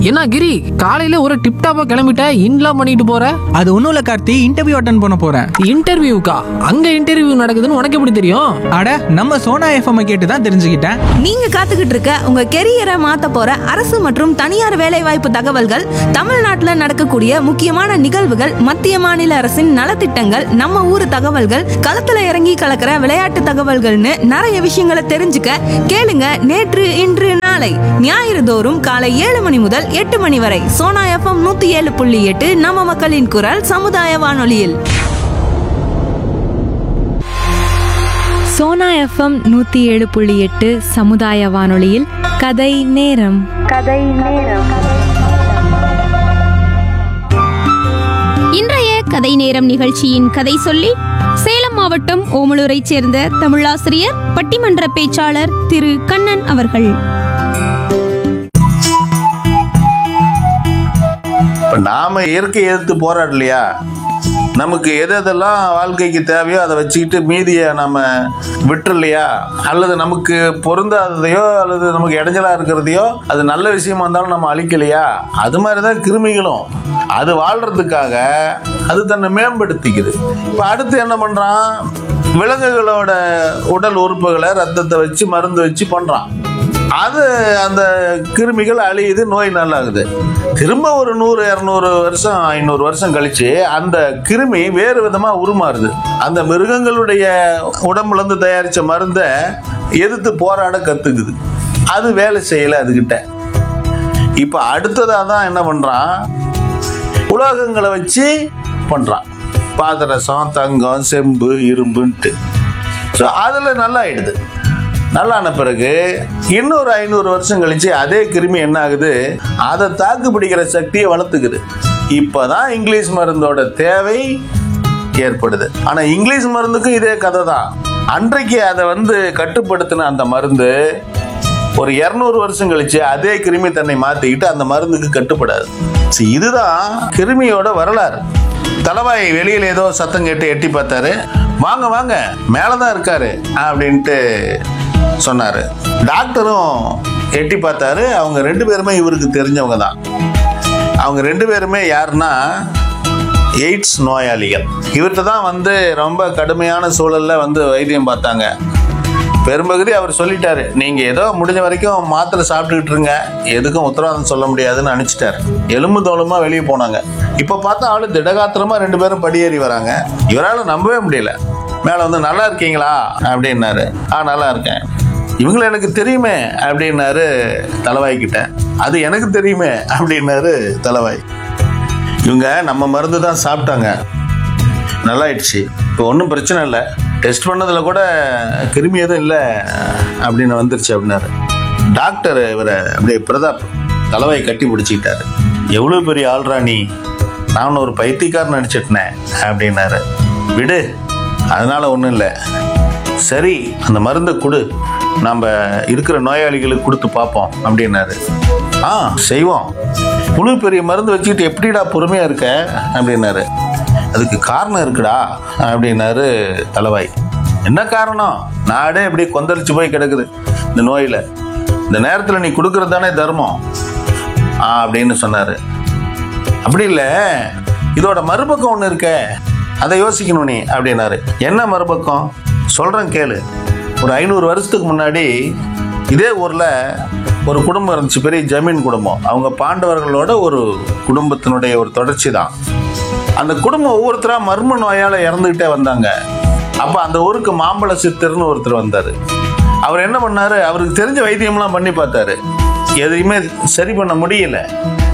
என்ன கிரி காலையில ஒரு டிப் டாப்பா கிளம்பிட்ட இன்லாம் பண்ணிட்டு போற அது ஒன்றும் இல்லை கார்த்தி இன்டர்வியூ அட்டன் பண்ண போகிறேன் இன்டர்வியூக்கா அங்க இன்டர்வியூ நடக்குதுன்னு உனக்கு எப்படி தெரியும் அட நம்ம சோனா எஃப்எம் கேட்டு தான் தெரிஞ்சுக்கிட்டேன் நீங்க காத்துக்கிட்டு இருக்க உங்க கெரியரை மாத்த போற அரசு மற்றும் தனியார் வேலைவாய்ப்பு தகவல்கள் தமிழ்நாட்டுல நடக்கக்கூடிய முக்கியமான நிகழ்வுகள் மத்திய மாநில அரசின் நலத்திட்டங்கள் நம்ம ஊர் தகவல்கள் களத்துல இறங்கி கலக்கிற விளையாட்டு தகவல்கள்னு நிறைய விஷயங்களை தெரிஞ்சுக்க கேளுங்க நேற்று இன்று நாளை ஞாயிறு தோறும் காலை ஏழு மணி முதல் எட்டு மணி வரை சோனா எஃப்எம் நூத்தி ஏழு புள்ளி எட்டு நம்ம மக்களின் குரல் சமுதாய வானொலியில் சோனா எஃப்எம் நூற்றி ஏழு புள்ளி எட்டு சமுதாய வானொலியில் கதை நேரம் இன்றைய கதை நேரம் நிகழ்ச்சியின் கதை சொல்லி சேலம் மாவட்டம் ஓமலூரைச் சேர்ந்த தமிழாசிரியர் பட்டிமன்ற பேச்சாளர் திரு கண்ணன் அவர்கள் இப்போ நாம இயற்கை எதிர்த்து போராடலையா நமக்கு எது எதெல்லாம் வாழ்க்கைக்கு தேவையோ அதை வச்சுக்கிட்டு மீதியை நம்ம விட்டுறலையா அல்லது நமக்கு பொருந்தாததையோ அல்லது நமக்கு இடைஞ்சலா இருக்கிறதையோ அது நல்ல விஷயமா இருந்தாலும் நம்ம அழிக்கலையா அது மாதிரி தான் கிருமிகளும் அது வாழ்றதுக்காக அது தன்னை மேம்படுத்திக்குது இப்போ அடுத்து என்ன பண்றான் விலங்குகளோட உடல் உறுப்புகளை ரத்தத்தை வச்சு மருந்து வச்சு பண்றான் அது அந்த கிருமிகள் அழியுது நோய் நல்லாகுது திரும்ப ஒரு நூறு இரநூறு வருஷம் ஐநூறு வருஷம் கழிச்சு அந்த கிருமி வேறு விதமா உருமாறுது அந்த மிருகங்களுடைய உடம்புல இருந்து தயாரிச்ச மருந்தை எதிர்த்து போராட கத்துக்குது அது வேலை செய்யல அதுகிட்ட இப்ப அடுத்ததா தான் என்ன பண்றான் உலோகங்களை வச்சு பண்றான் பாதரசம் தங்கம் செம்பு இரும்புன்ட்டு ஸோ அதில் நல்லா ஆயிடுது நல்லான பிறகு இன்னொரு ஐநூறு வருஷம் கழிச்சு அதே கிருமி என்ன ஆகுது அதை தாக்கு பிடிக்கிற சக்தியை வளர்த்துக்குது இப்போதான் இங்கிலீஷ் மருந்தோட தேவை ஏற்படுது ஆனா இங்கிலீஷ் மருந்துக்கும் இதே கதை தான் அன்றைக்கு அதை வந்து கட்டுப்படுத்தின அந்த மருந்து ஒரு இரநூறு வருஷம் கழிச்சு அதே கிருமி தன்னை மாத்திக்கிட்டு அந்த மருந்துக்கு கட்டுப்படாது சரி, இதுதான் கிருமியோட வரலாறு தலவாய் வெளியில ஏதோ சத்தம் கேட்டு எட்டி பார்த்தாரு வாங்க வாங்க மேலதான் இருக்காரு அப்படின்ட்டு சொன்னாரு டாக்டரும் எட்டி பார்த்தாரு அவங்க ரெண்டு பேருமே இவருக்கு தெரிஞ்சவங்க தான் அவங்க ரெண்டு பேருமே யாருன்னா எய்ட்ஸ் நோயாளிகள் இவர்கிட்ட தான் வந்து ரொம்ப கடுமையான சூழல்ல வந்து வைத்தியம் பார்த்தாங்க பெரும்பகுதி அவர் சொல்லிட்டாரு நீங்க ஏதோ முடிஞ்ச வரைக்கும் மாத்திரை சாப்பிட்டுக்கிட்டு இருங்க எதுக்கும் உத்தரவாதம் சொல்ல முடியாதுன்னு அனுப்பிச்சிட்டாரு எலும்பு தோலுமா வெளியே போனாங்க இப்ப பார்த்தா ஆளு திடகாத்திரமா ரெண்டு பேரும் படியேறி வராங்க இவரால நம்பவே முடியல மேல வந்து நல்லா இருக்கீங்களா அப்படின்னாரு ஆ நல்லா இருக்கேன் இவங்கள எனக்கு தெரியுமே அப்படின்னாரு தலவாய் கிட்ட அது எனக்கு தெரியுமே அப்படின்னாரு தலவாய் இவங்க நம்ம மருந்து தான் சாப்பிட்டாங்க நல்லாயிடுச்சு இப்போ ஒன்றும் பிரச்சனை இல்லை டெஸ்ட் பண்ணதில் கூட கிருமி எதுவும் இல்லை அப்படின்னு வந்துருச்சு அப்படின்னாரு டாக்டர் இவரை அப்படியே பிரதாப் தலைவாயை கட்டி பிடிச்சிக்கிட்டாரு எவ்வளோ பெரிய ஆள்ரா நீ நான் ஒரு பைத்தியக்காரன் நடிச்சிட்டேன் அப்படின்னாரு விடு அதனால ஒன்றும் இல்லை சரி அந்த மருந்தை கொடு நம்ம இருக்கிற நோயாளிகளுக்கு கொடுத்து பார்ப்போம் அப்படின்னாரு ஆ செய்வோம் முழு பெரிய மருந்து வச்சுக்கிட்டு எப்படிடா பொறுமையா இருக்க அப்படின்னாரு அதுக்கு காரணம் இருக்குடா அப்படின்னாரு தலைவாய் என்ன காரணம் நாடே இப்படி கொந்தளிச்சு போய் கிடக்குது இந்த நோயில இந்த நேரத்தில் நீ கொடுக்கறது தானே தர்மம் ஆ அப்படின்னு சொன்னாரு அப்படி இல்லை இதோட மறுபக்கம் ஒன்று இருக்கே அதை யோசிக்கணும் நீ அப்படின்னாரு என்ன மறுபக்கம் சொல்கிறேன் கேளு ஒரு ஐநூறு வருஷத்துக்கு முன்னாடி இதே ஊரில் ஒரு குடும்பம் இருந்துச்சு பெரிய ஜமீன் குடும்பம் அவங்க பாண்டவர்களோட ஒரு குடும்பத்தினுடைய ஒரு தொடர்ச்சி தான் அந்த குடும்பம் ஒவ்வொருத்தராக மர்ம நோயால் இறந்துக்கிட்டே வந்தாங்க அப்போ அந்த ஊருக்கு மாம்பழ சித்தர்னு ஒருத்தர் வந்தார் அவர் என்ன பண்ணாரு அவருக்கு தெரிஞ்ச வைத்தியம்லாம் பண்ணி பார்த்தாரு எதையுமே சரி பண்ண முடியல